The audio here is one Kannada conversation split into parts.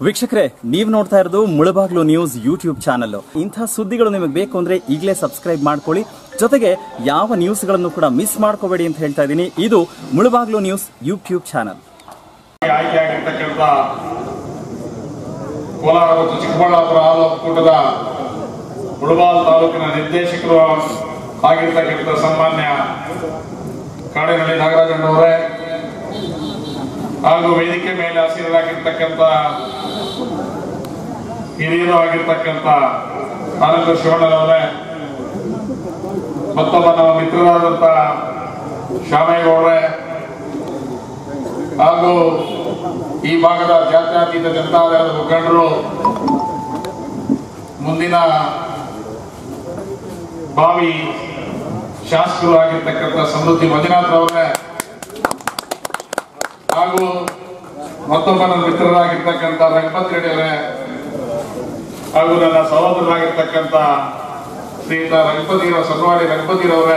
ವೀಕ್ಷಕರೇ ನೀವು ನೋಡ್ತಾ ಇರೋದು ಮುಳಬಾಗ್ಲು ನ್ಯೂಸ್ ಯೂಟ್ಯೂಬ್ ಚಾನಲ್ ಇಂಥ ಸುದ್ದಿಗಳು ನಿಮಗೆ ಬೇಕು ಅಂದ್ರೆ ಈಗಲೇ ಸಬ್ಸ್ಕ್ರೈಬ್ ಮಾಡ್ಕೊಳ್ಳಿ ಜೊತೆಗೆ ಯಾವ ನ್ಯೂಸ್ಗಳನ್ನು ಕೂಡ ಮಿಸ್ ಮಾಡ್ಕೋಬೇಡಿ ಅಂತ ಹೇಳ್ತಾ ಇದ್ದೀನಿ ಇದು ಮುಳಬಾಗ್ಲು ನ್ಯೂಸ್ ಯೂಟ್ಯೂಬ್ ಚಾನಲ್ ಆಯ್ಕೆಯಾಗಿರ್ತಕ್ಕಂಥ ಕೋಲಾರ ಮತ್ತು ಚಿಕ್ಕಬಳ್ಳಾಪುರ ಹಾಲು ಒಕ್ಕೂಟದ ಮುಳಬಾಲ್ ತಾಲೂಕಿನ ನಿರ್ದೇಶಕರು ಆಗಿರ್ತಕ್ಕಂಥ ಸನ್ಮಾನ್ಯ ಕಾಡಿನಳ್ಳಿ ನಾಗರಾಜಣ್ಣವರೇ ಹಾಗೂ ವೇದಿಕೆ ಮೇಲೆ ಹಸಿರಾಗಿರ್ತಕ್ಕಂಥ ಹಿರಿಯರು ಆಗಿರ್ತಕ್ಕಂಥ ಆನಂದ ಶಿವಣ್ಣನವರೇ ಮತ್ತೊಬ್ಬ ನಮ್ಮ ಮಿತ್ರರಾದಂಥ ಶ್ಯಾಮೇಗೌಡ್ರೆ ಹಾಗೂ ಈ ಭಾಗದ ಜಾತ್ಯತೀತ ಜನತಾದಳದ ಮುಖಂಡರು ಮುಂದಿನ ಭಾವಿ ಶಾಸಕರು ಆಗಿರ್ತಕ್ಕಂಥ ಸಮೃದ್ಧಿ ಮಂಜುನಾಥ್ ಅವರೇ ಹಾಗೂ ಮತ್ತೊಬ್ಬ ನನ್ನ ಮಿತ್ರರಾಗಿರ್ತಕ್ಕಂಥ ರಂಗಪತ್ ರೆಡ್ಡಿ ಅವರೇ ಹಾಗೂ ನನ್ನ ಸಹೋದರರಾಗಿರ್ತಕ್ಕಂಥ ಶ್ರೀಯುತ ರಂಗಪತಿರ ಸರ್ವಾಡಿ ರಂಗಪತಿರವರೇ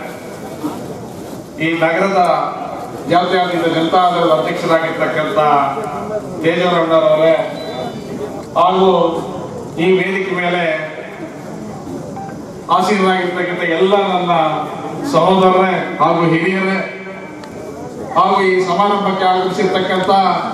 ಈ ನಗರದ ಜಾತ್ಯತೀತ ಜನತಾದಳದ ಅಧ್ಯಕ್ಷರಾಗಿರ್ತಕ್ಕಂಥ ತೇಜವರಣ್ಣರವರೇ ಹಾಗೂ ಈ ವೇದಿಕೆ ಮೇಲೆ ಆಸೀನರಾಗಿರ್ತಕ್ಕಂಥ ಎಲ್ಲ ನನ್ನ ಸಹೋದರರೇ ಹಾಗೂ ಹಿರಿಯರೇ ಹಾಗೂ ಈ ಸಮಾರಂಭಕ್ಕೆ ಆಗಮಿಸಿರ್ತಕ್ಕಂಥ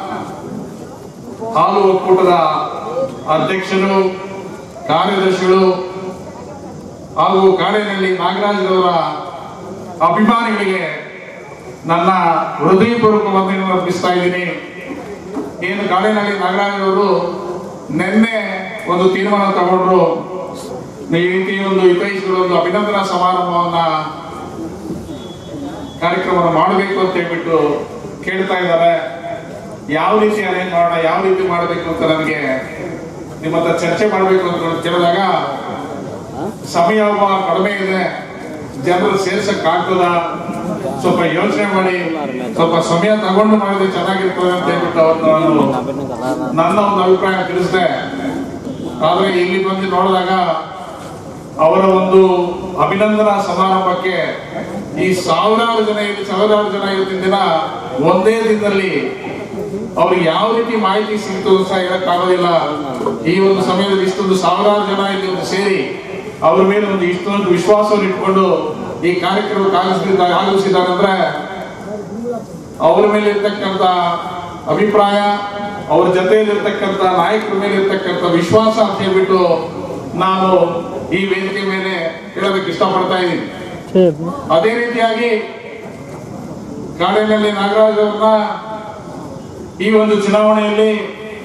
ಹಾಲು ಒಕ್ಕೂಟದ ಅಧ್ಯಕ್ಷರು ಕಾರ್ಯದರ್ಶಿಗಳು ಹಾಗೂ ಕಾಡಿನಲ್ಲಿ ನಾಗರಾಜರವರ ಅಭಿಮಾನಿಗಳಿಗೆ ನನ್ನ ಹೃದಯಪೂರ್ವಕ ವಂದನೆಯನ್ನು ಅರ್ಪಿಸ್ತಾ ಇದ್ದೀನಿ ಏನು ಕಾಡಿನಲ್ಲಿ ನಾಗರಾಜ್ ಅವರು ನಿನ್ನೆ ಒಂದು ತೀರ್ಮಾನ ತಗೊಂಡ್ರು ಈ ರೀತಿ ಒಂದು ಹಿತೈಷಿಗಳು ಒಂದು ಅಭಿನಂದನಾ ಸಮಾರಂಭವನ್ನ ಕಾರ್ಯಕ್ರಮವನ್ನು ಮಾಡಬೇಕು ಅಂತ ಹೇಳ್ಬಿಟ್ಟು ಕೇಳ್ತಾ ಇದ್ದಾರೆ ಯಾವ ರೀತಿ ಅರೇಂಜ್ ಮಾಡೋಣ ಯಾವ ರೀತಿ ಮಾಡಬೇಕು ಅಂತ ನನಗೆ ನಿಮ್ಮ ಹತ್ರ ಚರ್ಚೆ ಮಾಡಬೇಕು ಅಂತ ಕೇಳಿದಾಗ ಸಮಯ ಕಡಿಮೆ ಇದೆ ಜನರು ಸೇರ್ಸಕ್ ಆಗ್ತದ ಸ್ವಲ್ಪ ಯೋಚನೆ ಮಾಡಿ ಸ್ವಲ್ಪ ಸಮಯ ತಗೊಂಡು ಮಾಡಿದ್ರೆ ಚೆನ್ನಾಗಿರ್ತದೆ ಅಂತ ಹೇಳ್ಬಿಟ್ಟು ಅವತ್ತು ನಾನು ನನ್ನ ಒಂದು ಅಭಿಪ್ರಾಯ ತಿಳಿಸಿದೆ ಆದ್ರೆ ಇಲ್ಲಿ ಬಂದು ನೋಡಿದಾಗ ಅವರ ಒಂದು ಅಭಿನಂದನಾ ಸಮಾರಂಭಕ್ಕೆ ಈ ಸಾವಿರಾರು ಜನ ಇಲ್ಲಿ ಸಾವಿರಾರು ಜನ ಇವತ್ತಿನ ದಿನ ಒಂದೇ ದಿನದಲ್ಲಿ ಅವ್ರಿಗೆ ಯಾವ ರೀತಿ ಮಾಹಿತಿ ಸಿಗ್ತು ಸಹ ಹೇಳಕ್ಕಾಗೋದಿಲ್ಲ ಈ ಒಂದು ಸಮಯದಲ್ಲಿ ಇಷ್ಟೊಂದು ಸಾವಿರಾರು ಜನ ಇಲ್ಲಿ ಒಂದು ಸೇರಿ ಅವ್ರ ಮೇಲೆ ಒಂದು ಇಷ್ಟೊಂದು ವಿಶ್ವಾಸವನ್ನು ಇಟ್ಕೊಂಡು ಈ ಕಾರ್ಯಕ್ರಮಕ್ಕೆ ಆಗಮಿಸಿದ್ದಾರೆ ಆಗಮಿಸಿದ್ದಾರೆ ಅಂದ್ರೆ ಅವರ ಮೇಲೆ ಇರ್ತಕ್ಕಂಥ ಅಭಿಪ್ರಾಯ ಅವ್ರ ಜೊತೆಯಲ್ಲಿರ್ತಕ್ಕಂಥ ನಾಯಕರ ಮೇಲೆ ಇರ್ತಕ್ಕಂಥ ವಿಶ್ವಾಸ ಅಂತ ಹೇಳ್ಬಿಟ್ಟು ನಾನು ಈ ವೇದಿಕೆ ಮೇಲೆ ಹೇಳೋದಕ್ಕೆ ಇಷ್ಟಪಡ್ತಾ ಇದ್ದೀನಿ ಅದೇ ರೀತಿಯಾಗಿ ಕಾಡಿನಲ್ಲಿ ನಾಗರಾಜ್ ಅವ್ರನ್ನ ಈ ಒಂದು ಚುನಾವಣೆಯಲ್ಲಿ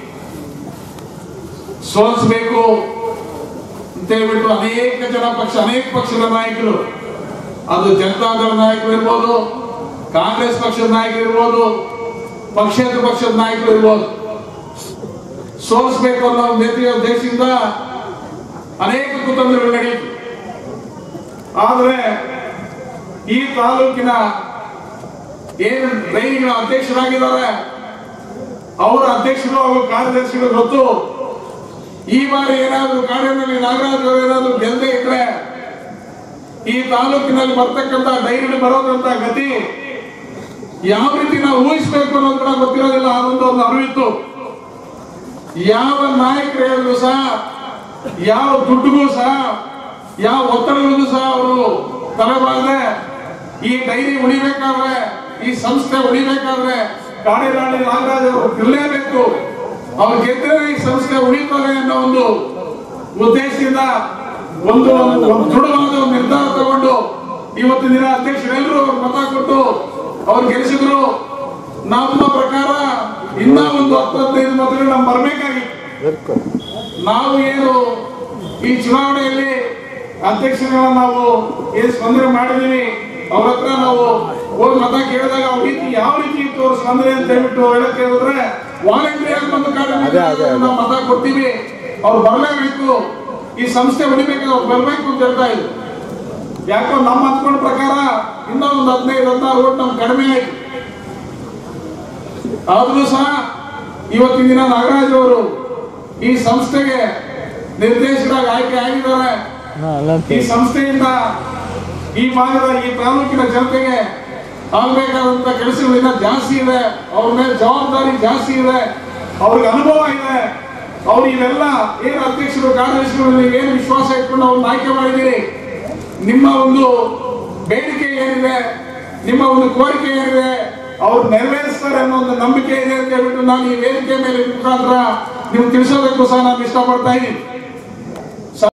ಸೋಲಿಸಬೇಕು ಅಂತ ಹೇಳ್ಬಿಟ್ಟು ಅನೇಕ ಜನ ಪಕ್ಷ ಅನೇಕ ಪಕ್ಷದ ನಾಯಕರು ಅದು ಜನತಾದಳ ನಾಯಕರು ಇರ್ಬೋದು ಕಾಂಗ್ರೆಸ್ ಪಕ್ಷದ ನಾಯಕರು ಇರ್ಬೋದು ಪಕ್ಷೇತರ ಪಕ್ಷದ ನಾಯಕರು ಇರ್ಬೋದು ಸೋಲಿಸಬೇಕು ಅನ್ನೋ ಒಂದು ನೇತೃತ್ವ ಉದ್ದೇಶದಿಂದ ಅನೇಕ ಕುತಂತ್ರಗಳು ನಡೆಯಿತು ಆದರೆ ಈ ತಾಲೂಕಿನ ಏನು ರೈಲಿನ ಅಧ್ಯಕ್ಷರಾಗಿದ್ದಾರೆ ಅವರ ಅಧ್ಯಕ್ಷರು ಹಾಗೂ ಕಾರ್ಯದರ್ಶಿಗಳು ಗೊತ್ತು ಈ ಬಾರಿ ಏನಾದರೂ ಕಾಡಿನಲ್ಲಿ ನಾಗರಾಜ್ ಅವರು ಏನಾದರೂ ಗೆಲ್ಲದೆ ಇದ್ರೆ ಈ ತಾಲೂಕಿನಲ್ಲಿ ಬರ್ತಕ್ಕಂಥ ಡೈರಿ ಬರೋದಂತ ಗತಿ ಯಾವ ರೀತಿ ನಾವು ಊಹಿಸ್ಬೇಕು ಅನ್ನೋದು ಕೂಡ ಗೊತ್ತಿರೋದಿಲ್ಲ ಅದೊಂದು ಒಂದು ಅರಿವಿತ್ತು ಯಾವ ನಾಯಕರು ಹೇಳಿದ್ರು ಸಹ ಯಾವ ದುಡ್ಡಿಗೂ ಸಹ ಯಾವ ಒತ್ತಡಗಳಿಗೂ ಸಹ ಅವರು ತರಬಾರದೆ ಈ ಡೈರಿ ಉಳಿಬೇಕಾದ್ರೆ ಈ ಸಂಸ್ಥೆ ಉಳಿಬೇಕಾದ್ರೆ ಕಾಡಿನಾಡಿ ನಾಗರಾಜ್ ಅವರು ಗೆಲ್ಲೇಬೇಕು ಅವ್ರು ಗೆದ್ದರೆ ಈ ಸಂಸ್ಥೆ ಉಳಿತದೆ ಅನ್ನೋ ಒಂದು ಉದ್ದೇಶದಿಂದ ಒಂದು ಒಂದು ದೃಢವಾದ ಒಂದು ನಿರ್ಧಾರ ತಗೊಂಡು ಇವತ್ತಿನ ದಿನ ಅಧ್ಯಕ್ಷರೆಲ್ಲರೂ ಅವ್ರು ಮತ ಕೊಟ್ಟು ಅವ್ರು ಗೆಲ್ಲಿಸಿದ್ರು ನಮ್ಮ ಪ್ರಕಾರ ಇನ್ನ ಒಂದು ಹತ್ತು ಹದಿನೈದು ಮತಗಳು ನಮ್ಗೆ ಬರ್ಬೇಕಾಗಿತ್ತು ನಾವು ಏನು ಈ ಚುನಾವಣೆಯಲ್ಲಿ ಅಧ್ಯಕ್ಷರುಗಳನ್ನ ನಾವು ಏನು ಸ್ಪಂದನೆ ಮಾಡಿದೀವಿ ಅವ್ರ ಹತ್ರ ನಾವು ಹೋಗಿ ಮತ ಕೇಳಿದಾಗ ಅವ್ರ ರೀತಿ ಯಾವ ರೀತಿ ಇತ್ತು ಅವ್ರ ಸ್ಪಂದನೆ ಅಂತ ಹೇಳ್ಬಿಟ್ಟು ಹೇಳಕ್ಕೆ ಹೋದ್ರೆ ವಾಲಂಟಿಯರ್ ಆಗಿ ಬಂದು ಕಾಡಿನಲ್ಲಿ ನಾವು ಮತ ಕೊಡ್ತೀವಿ ಅವ್ರು ಬರಲೇಬೇಕು ಈ ಸಂಸ್ಥೆ ಉಳಿಬೇಕಾದ್ರೆ ಅವ್ರು ಬರಬೇಕು ಅಂತ ಹೇಳ್ತಾ ಇದ್ರು ಯಾಕೋ ನಮ್ಮ ಹತ್ಕೊಂಡ ಪ್ರಕಾರ ಇನ್ನೂ ಒಂದು ಹದಿನೈದು ಹದಿನಾರು ಓಟ್ ನಮ್ಗೆ ಕಡಿಮೆ ಆಯ್ತು ಆದ್ರೂ ಸಹ ಇವತ್ತಿನ ದಿನ ನಾಗರಾಜ್ ಅವರು ಈ ಸಂಸ್ಥೆಗೆ ನಿರ್ದೇಶಕರಾಗಿ ಆಯ್ಕೆ ಆಗಿದ್ದಾರೆ ಈ ಸಂಸ್ಥೆಯಿಂದ ಈ ಭಾಗದ ಈ ತಾಲೂಕಿನ ಜನತೆಗೆ ಆಗ್ಬೇಕಾದಂತ ಕೆಲಸಗಳಿಂದ ಜಾಸ್ತಿ ಇದೆ ಅವ್ರ ಮೇಲೆ ಜವಾಬ್ದಾರಿ ಜಾಸ್ತಿ ಇದೆ ಅವ್ರಿಗೆ ಅನುಭವ ಇದೆ ಅವ್ರು ಇವೆಲ್ಲ ಏನು ಅಧ್ಯಕ್ಷರು ಕಾರ್ಯದರ್ಶಿಗಳು ನೀವೇನು ವಿಶ್ವಾಸ ಇಟ್ಕೊಂಡು ಅವ್ರನ್ನ ಆಯ್ಕೆ ಮಾಡಿದ್ದೀರಿ ನಿಮ್ಮ ಒಂದು ಬೇಡಿಕೆ ಏನಿದೆ ನಿಮ್ಮ ಒಂದು ಕೋರಿಕೆ ಏನಿದೆ ಅವ್ರು ನೆರವೇರಿಸ್ತಾರೆ ಅನ್ನೋ ಒಂದು ನಂಬಿಕೆ ಇದೆ ಅಂತ ಹೇಳ್ಬಿಟ್ಟು ನಾನು ಈ ವೇದಿಕೆ ಮೇಲೆ ಮುಖಾಂತರ ನೀವು ತಿಳಿಸೋದಕ್ಕೂ ಸಹ ನಾನು ಇಷ್ಟಪಡ್ತಾ ಇದ್ದೀನಿ